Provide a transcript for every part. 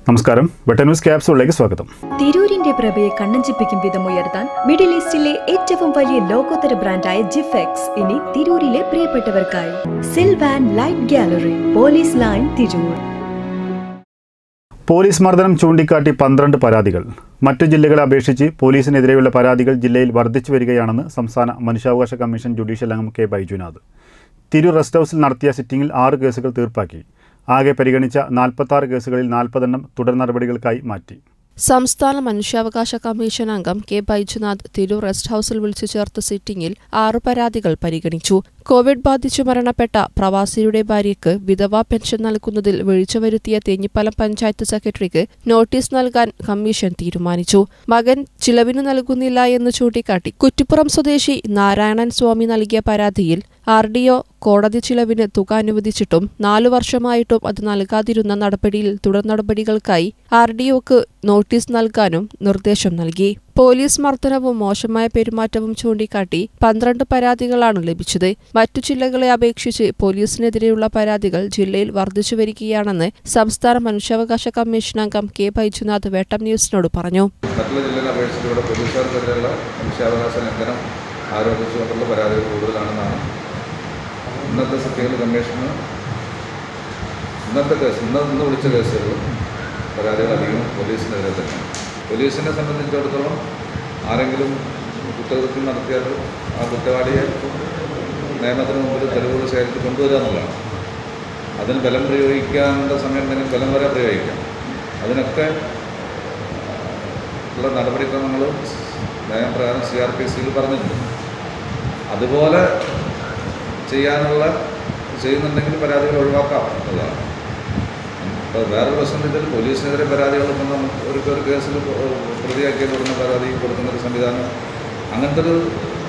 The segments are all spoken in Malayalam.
നമസ്കാരം വെട്ട ന്യൂസ് ക്യാപ്സൂളിലേക്ക് സ്വാഗതം തിരൂരിന്റെ പ്രഭയെ കണ്ണഞ്ചിപ്പിക്കും വിധം ഉയർത്താൻ മിഡിൽ ഈസ്റ്റിലെ ഏറ്റവും വലിയ ലോകോത്തര ബ്രാൻഡായ ജിഫെക്സ് ഇനി തിരൂരിലെ പ്രിയപ്പെട്ടവർക്കായി Silvan light gallery police line Tirur police മർദ്ദനം ചൂണ്ടിക്കാട്ടി പന്ത്രണ്ട് പരാതികൾ മറ്റു ജില്ലകളെ അപേക്ഷിച്ച് പോലീസിനെതിരെയുള്ള പരാതികൾ ജില്ലയിൽ വർദ്ധിച്ചു വരികയാണെന്ന് സംസ്ഥാന മനുഷ്യാവകാശ കമ്മീഷൻ ജുഡീഷ്യൽ അംഗം കെ ബൈജുനാഥ് തിരൂർ റെസ്റ്റ് ഹൗസിൽ നടത്തിയ സിറ്റിംഗിൽ ആറ് കേസുകൾ തീർപ്പാക്കി ആകെ പരിഗണിച്ച നാൽപ്പത്താറ് കേസുകളിൽ നാൽപ്പതെണ്ണം തുടർ നടപടികൾക്കായി മാറ്റി സംസ്ഥാന മനുഷ്യാവകാശ കമ്മീഷൻ അംഗം കെ ബൈജുനാഥ് തിരൂർ റെസ്റ്റ് ഹൌസിൽ വിളിച്ചു ചേർത്ത സിറ്റിംഗിൽ ആറ് പരാതികൾ പരിഗണിച്ചു കോവിഡ് ബാധിച്ചു മരണപ്പെട്ട പ്രവാസിയുടെ ഭാര്യയ്ക്ക് വിധവാ പെൻഷൻ നൽകുന്നതിൽ വീഴ്ച വരുത്തിയ തേഞ്ഞിപ്പലം പഞ്ചായത്ത് സെക്രട്ടറിക്ക് നോട്ടീസ് നൽകാൻ കമ്മീഷൻ തീരുമാനിച്ചു മകൻ ചിലവിന് നൽകുന്നില്ല എന്ന് ചൂണ്ടിക്കാട്ടി കുറ്റിപ്പുറം സ്വദേശി നാരായണൻ സ്വാമി നൽകിയ പരാതിയിൽ ആർ ഡി ഒ കോടതി ചിലവിന് തുക അനുവദിച്ചിട്ടും നാലു വർഷമായിട്ടും അത് നൽകാതിരുന്ന നടപടിയിൽ തുടർ നടപടികൾക്കായി ആർ ഡി ഒക്ക് നോട്ടീസ് നൽകാനും നിർദ്ദേശം നൽകി പോലീസ് മർദ്ദനവും മോശമായ പെരുമാറ്റവും ചൂണ്ടിക്കാട്ടി പന്ത്രണ്ട് പരാതികളാണ് ലഭിച്ചത് മറ്റു ജില്ലകളെ അപേക്ഷിച്ച് പോലീസിനെതിരെയുള്ള പരാതികൾ ജില്ലയിൽ വർദ്ധിച്ചു വരികയാണെന്ന് സംസ്ഥാന മനുഷ്യാവകാശ കമ്മീഷൻ അംഗം കെ ബൈജുനാഥ് വേട്ടം ന്യൂസിനോട് പറഞ്ഞു മറ്റുള്ള ജില്ലകളെ അപേക്ഷിച്ച് ഇവിടെ പോലീസുകാർക്കെതിരെയുള്ള മനുഷ്യാവകാശ ലംഘനം ആരോപിച്ചുകൊണ്ടുള്ള പരാതികൾ കൂടുതലാണെന്നാണ് ഇന്നത്തെ സിറ്റിംഗിൽ കമ്മീഷന് ഇന്നത്തെ കേസ് ഇന്ന് ഇന്ന് വിളിച്ച കേസുകൾ പരാതികൾ അധികം പോലീസിനെതിരെ തന്നെ പോലീസിനെ സംബന്ധിച്ചിടത്തോളം ആരെങ്കിലും കുറ്റകൃത്യം നടത്തിയാൽ ആ കുറ്റവാളിയെ നിയമത്തിന് മുമ്പിൽ തെളിവുകൾ ശേഖരിച്ച് കൊണ്ടുവരിക എന്നുള്ളതാണ് അതിന് ബലം പ്രയോഗിക്കേണ്ട സമയം ഉണ്ടെങ്കിൽ ബലം വരെ പ്രയോഗിക്കാം അതിനൊക്കെ ഉള്ള നടപടിക്രമങ്ങൾ നയപ്രകാരം സി ആർ പി സിയിൽ പറഞ്ഞിട്ടുണ്ട് അതുപോലെ ചെയ്യാനുള്ള ചെയ്യുന്നുണ്ടെങ്കിൽ പരാതികൾ ഒഴിവാക്കാം എന്നുള്ളതാണ് അപ്പോൾ വേറൊരു പ്രശ്നം വെച്ചാൽ പോലീസിനെതിരെ പരാതികൾ ഇപ്പം നമുക്ക് ഒരു ഒരു കേസിൽ പ്രതിയാക്കിയ കൊടുക്കുന്ന പരാതി കൊടുക്കുന്ന ഒരു സംവിധാനം അങ്ങനത്തെ ഒരു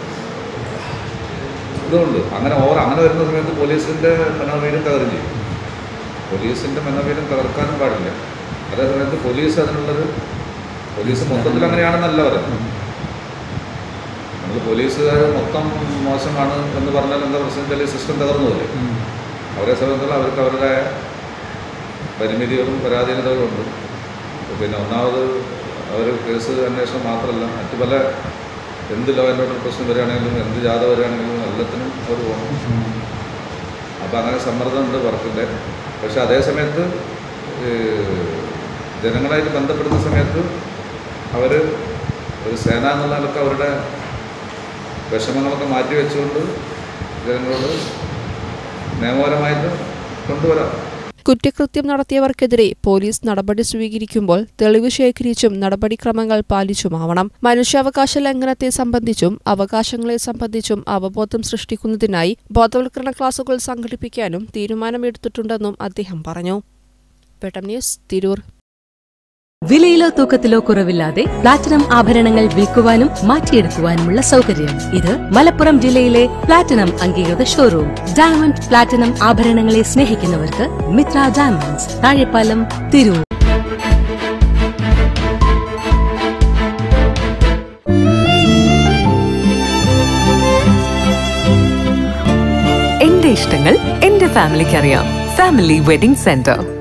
ഇതുണ്ട് അങ്ങനെ ഓവർ അങ്ങനെ വരുന്ന സമയത്ത് പോലീസിൻ്റെ മനോവീര്യം തകരും ചെയ്യും പോലീസിൻ്റെ മനോവീര്യം തകർക്കാനും പാടില്ല അതേ സമയത്ത് പോലീസ് അതിനുള്ളൊരു പോലീസ് മൊത്തത്തിൽ അങ്ങനെയാണെന്നല്ല പറയുന്നത് നമ്മൾ പോലീസുകാർ മൊത്തം മോശമാണ് എന്ന് പറഞ്ഞാൽ എന്താ പ്രശ്നം വെച്ചാൽ സിസ്റ്റം തകർന്നു പോലെ അവരെ സംബന്ധിച്ചുള്ള അവർക്ക് അവരുടേതായ പരിമിതികളും പരാധീനതകളും ഉണ്ട് പിന്നെ ഒന്നാമത് അവർ കേസ് അന്വേഷണം മാത്രമല്ല മറ്റു പല എന്ത് ലോ ആൻഡ് ഓർഡർ പ്രശ്നം വരികയാണെങ്കിലും എന്ത് ജാഥ വരികയാണെങ്കിലും എല്ലാത്തിനും അവർ പോകണം അപ്പോൾ അങ്ങനെ സമ്മർദ്ദമുണ്ട് വർക്കിൻ്റെ പക്ഷെ അതേ സമയത്ത് ജനങ്ങളായിട്ട് ബന്ധപ്പെടുന്ന സമയത്ത് അവർ ഒരു സേന എന്നുള്ള നിലക്ക് അവരുടെ വിഷമങ്ങളൊക്കെ മാറ്റി വെച്ചുകൊണ്ട് ജനങ്ങളോട് നിയമപരമായിട്ട് കൊണ്ടുവരാം കുറ്റകൃത്യം നടത്തിയവർക്കെതിരെ പോലീസ് നടപടി സ്വീകരിക്കുമ്പോൾ തെളിവ് ശേഖരിച്ചും നടപടിക്രമങ്ങൾ പാലിച്ചുമാവണം മനുഷ്യാവകാശ ലംഘനത്തെ സംബന്ധിച്ചും അവകാശങ്ങളെ സംബന്ധിച്ചും അവബോധം സൃഷ്ടിക്കുന്നതിനായി ബോധവൽക്കരണ ക്ലാസുകൾ സംഘടിപ്പിക്കാനും തീരുമാനമെടുത്തിട്ടുണ്ടെന്നും അദ്ദേഹം പറഞ്ഞു വെട്ടം ന്യൂസ് തിരൂർ വിലയിലോ തൂക്കത്തിലോ കുറവില്ലാതെ പ്ലാറ്റിനം ആഭരണങ്ങൾ വിൽക്കുവാനും മാറ്റിയെടുക്കുവാനുമുള്ള സൗകര്യം ഇത് മലപ്പുറം ജില്ലയിലെ പ്ലാറ്റിനം അംഗീകൃത ഷോറൂം ഡയമണ്ട് പ്ലാറ്റിനം ആഭരണങ്ങളെ സ്നേഹിക്കുന്നവർക്ക് മിത്ര ഡയമണ്ട്സ് താഴെപ്പാലം തിരൂർ എന്റെ ഇഷ്ടങ്ങൾ എന്റെ ഫാമിലിക്ക് അറിയാം ഫാമിലി വെഡിംഗ് സെന്റർ